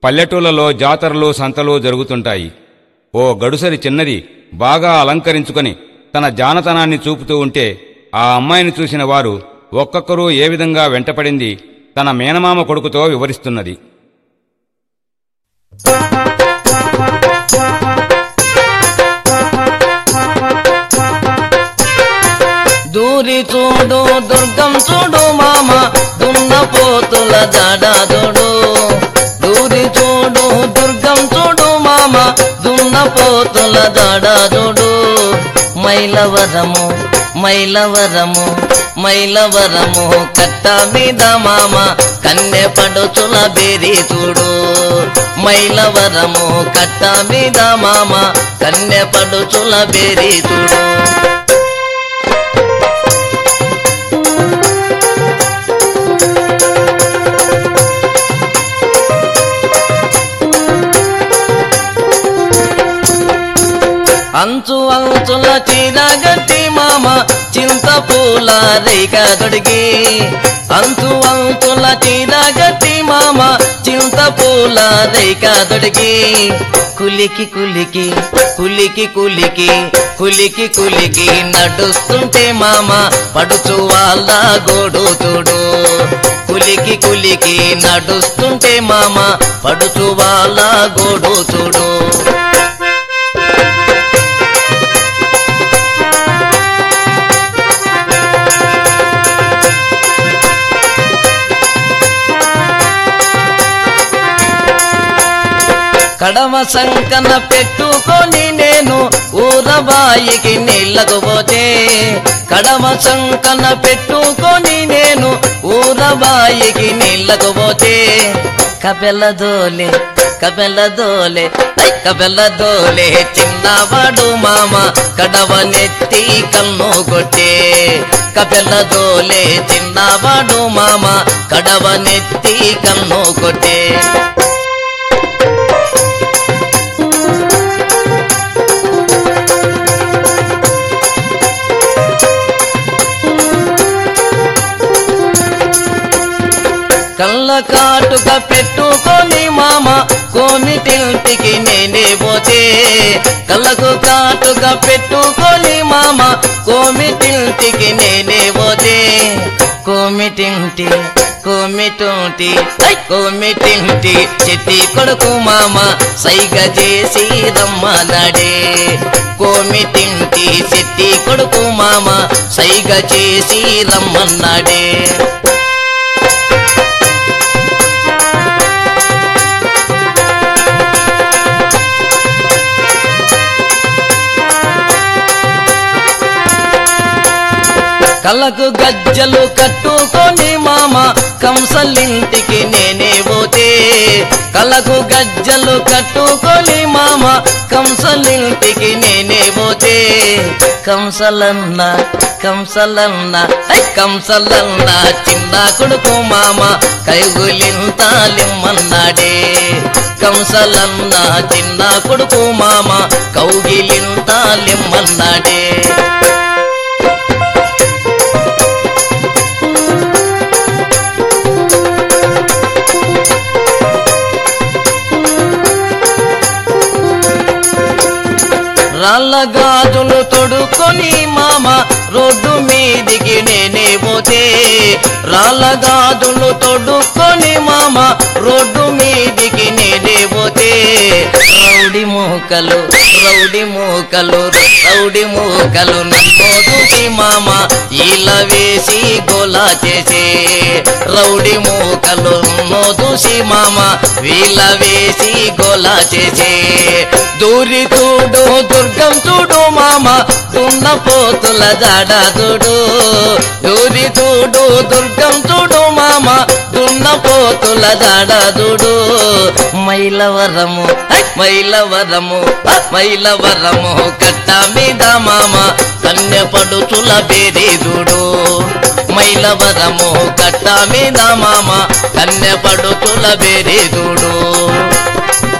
పల్లెటూళ్ళలో జాతరలు సంతలు జరుగుతుంటాయి ఓ గడుసరి చిన్నది బాగా అలంకరించుకొని తన జానతనాన్ని చూపుతూ ఉంటే ఆ అమ్మాయిని చూసిన వారు ఒక్కొక్కరూ ఏ విధంగా వెంటపడింది తన మేనమామ కొడుకుతో వివరిస్తున్నది దూరి చూడు దుర్గం చూడు మామ దున్నపోతుల జడాదుడు దూరి చూడు దుర్గం చూడు మామ దున్నపోతుల జడాదుడు మైలవరము మైలవరము మైలవరము కట్ట మీద మామ కన్నె పడుచుల బేరి చూడు మైలవరము కట్ట మీద మామ కన్నె పడుచుల బేరి చూడు అంచు అంచుల చీరగట్టి మామ చింత పూల రేఖ దొడిగి అంచు అంచుల చీరగట్టి మామ చింత పూల రేఖ దొడిగి కులికి కులికి కులికి కులికి కులికి కులికి నడుస్తుంటే మామ పడుచు వాళ్ళ గోడు చూడు కులికి కులికి నడుస్తుంటే మామ పడుచు వాళ్ళ గోడు చూడు కడవ సంకన పెట్టుకొని నేను ఊరబాయికి నీళ్ళకు పోతే కడవ సంకన పెట్టుకొని నేను ఊరబాయికి నీళ్ళకు పోతే కపెల దోలే కపెల దోలే ఐ కపెల దోలే చిన్నవాడు మామ కడవ నెత్తి కన్ను కొట్టే కపెల దోలే చిన్నవాడు మామ కడవ నెత్తి కన్ను కొట్టే కళ్ళ కాటుక పెట్టుకొని మామ కోమిటింటికి నేనే పోతే కళ్ళకు కాటుక పెట్టుకొని మామ కోమిటింటికి నేనే పోతే కోమిటింటి కోమిటుంటి ఐ కోమిటింటి చెట్టి కొడుకు మామ సైగ చేసి రమ్మనడే కోమిటింటి చెట్టి కొడుకు మామ సైగ చేసి రమ్మన్నాడే కళ్ళకు గజ్జలు కట్టుకొని మామ కంసలింటికి నేనే పోతే కళ్ళకు గజ్జలు కట్టుకొని మామ కంసలింటికి నేనే పోతే కంసలన్న కంసలన్న ఐ కంసలన్న చిన్న కొడుకు మామ కైగులింతాలిమ్మన్నాడే కంసలన్న చిన్న కొడుకు మామ కౌగిలింతాలిమ్మన్నాడే రాళ్ళ గాజులు తొడుకొని మామ రోడ్డు మీదికి నేనే పోతే రాళ్ళ గాజులు తొడుక్కొని మామ రోడ్డు మీదికి నేనే పోతే రౌడి మూకలు రౌడి మూకలు రౌడి మూకలు నన్ను చూసి మామ ఇలా వేసి గోలా చేసే రౌడి మూకలు నన్ను చూసి మామ వీళ్ళ వేసి గోలా చేసే దూరి చూడు దుర్గం చూడు మామ దున్న పోతుల జాడ చూడు దూరి చూడు దుర్గం చూడు మామ దున్న పోతుల జాడ చూడు మైలవరము ఐ మైలవరము ఆ మైలవరము కట్ట మీద మామ కన్య పడుచుల బేరి చూడు మైలవరము కట్ట మీద మామ కన్య పడుచుల బేరి చూడు